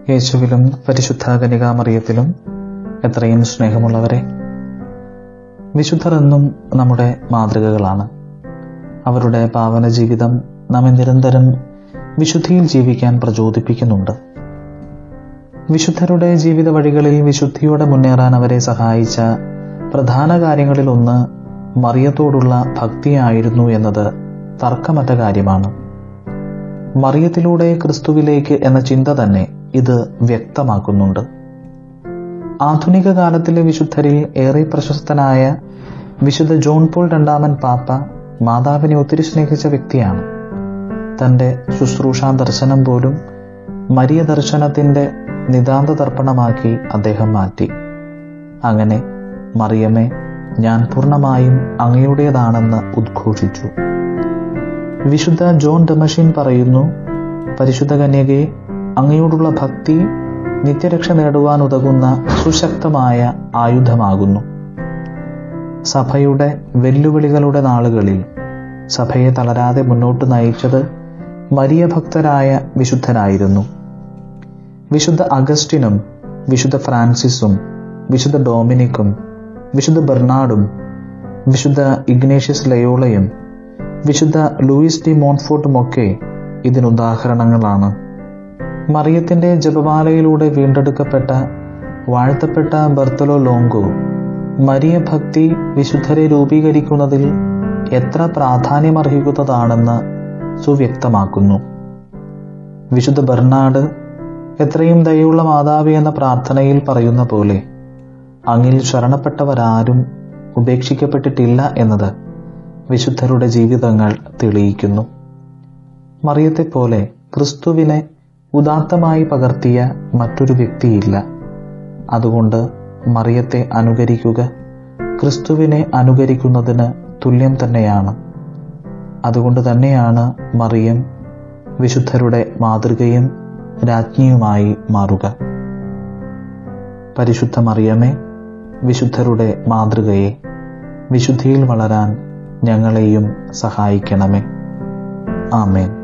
യേശുവിലും പരിശുദ്ധ കനികാമറിയത്തിലും എത്രയും സ്നേഹമുള്ളവരെ വിശുദ്ധർ എന്നും നമ്മുടെ മാതൃകകളാണ് അവരുടെ പാവന ജീവിതം നമ്മെ നിരന്തരം വിശുദ്ധിയിൽ ജീവിക്കാൻ പ്രചോദിപ്പിക്കുന്നുണ്ട് വിശുദ്ധരുടെ ജീവിത വഴികളിൽ വിശുദ്ധിയോടെ മുന്നേറാൻ അവരെ സഹായിച്ച പ്രധാന കാര്യങ്ങളിൽ ഒന്ന് മറിയത്തോടുള്ള ഭക്തിയായിരുന്നു എന്നത് തർക്കമറ്റ കാര്യമാണ് മറിയത്തിലൂടെ ക്രിസ്തുവിലേക്ക് എന്ന ചിന്ത തന്നെ ഇത് വ്യക്തമാക്കുന്നുണ്ട് ആധുനിക കാലത്തിലെ വിശുദ്ധരിൽ ഏറെ പ്രശസ്തനായ വിശുദ്ധ ജോൺ പോൾ രണ്ടാമൻ പാപ്പ മാതാവിനെ ഒത്തിരി സ്നേഹിച്ച വ്യക്തിയാണ് തൻ്റെ ശുശ്രൂഷാ ദർശനം പോലും മരിയ ദർശനത്തിൻ്റെ നിതാന്ത തർപ്പണമാക്കി അദ്ദേഹം മാറ്റി അങ്ങനെ മറിയമേ ഞാൻ പൂർണ്ണമായും അങ്ങയുടേതാണെന്ന് ഉദ്ഘോഷിച്ചു വിശുദ്ധ ജോൺ ഡെമഷിൻ പറയുന്നു പരിശുദ്ധ കന്യകയെ അങ്ങയോടുള്ള ഭക്തി നിത്യരക്ഷ നേടുവാൻ ഉതകുന്ന സുശക്തമായ ആയുധമാകുന്നു സഭയുടെ വെല്ലുവിളികളുടെ നാളുകളിൽ സഭയെ തളരാതെ മുന്നോട്ട് നയിച്ചത് മരിയ ഭക്തരായ വിശുദ്ധരായിരുന്നു വിശുദ്ധ അഗസ്റ്റിനും വിശുദ്ധ ഫ്രാൻസിസും വിശുദ്ധ ഡോമിനിക്കും വിശുദ്ധ ബെർണാഡും വിശുദ്ധ ഇഗ്നേഷ്യസ് ലയോളയും വിശുദ്ധ ലൂയിസ് ഡി മോൺഫോർട്ടുമൊക്കെ ഇതിനുദാഹരണങ്ങളാണ് മറിയത്തിന്റെ ജപമാലയിലൂടെ വീണ്ടെടുക്കപ്പെട്ട വാഴ്ത്തപ്പെട്ട ബർത്തലോ ലോങ്കോ മരിയ ഭക്തി വിശുദ്ധരെ രൂപീകരിക്കുന്നതിൽ എത്ര പ്രാധാന്യമർഹിക്കുന്നതാണെന്ന് സുവ്യക്തമാക്കുന്നു വിശുദ്ധ ബെർണാഡ് എത്രയും ദയുള്ള മാതാവി എന്ന പ്രാർത്ഥനയിൽ പറയുന്ന പോലെ അങ്ങിൽ ശരണപ്പെട്ടവരാരും ഉപേക്ഷിക്കപ്പെട്ടിട്ടില്ല എന്നത് വിശുദ്ധരുടെ ജീവിതങ്ങൾ തെളിയിക്കുന്നു മറിയത്തെപ്പോലെ ക്രിസ്തുവിനെ ഉദാത്തമായി പകർത്തിയ മറ്റൊരു വ്യക്തിയില്ല അതുകൊണ്ട് മറിയത്തെ അനുകരിക്കുക ക്രിസ്തുവിനെ അനുകരിക്കുന്നതിന് തുല്യം തന്നെയാണ് അതുകൊണ്ട് തന്നെയാണ് മറിയം വിശുദ്ധരുടെ മാതൃകയും രാജ്ഞിയുമായി മാറുക പരിശുദ്ധ മറിയമേ വിശുദ്ധരുടെ മാതൃകയെ വിശുദ്ധിയിൽ വളരാൻ ഞങ്ങളെയും സഹായിക്കണമേ ആമേൻ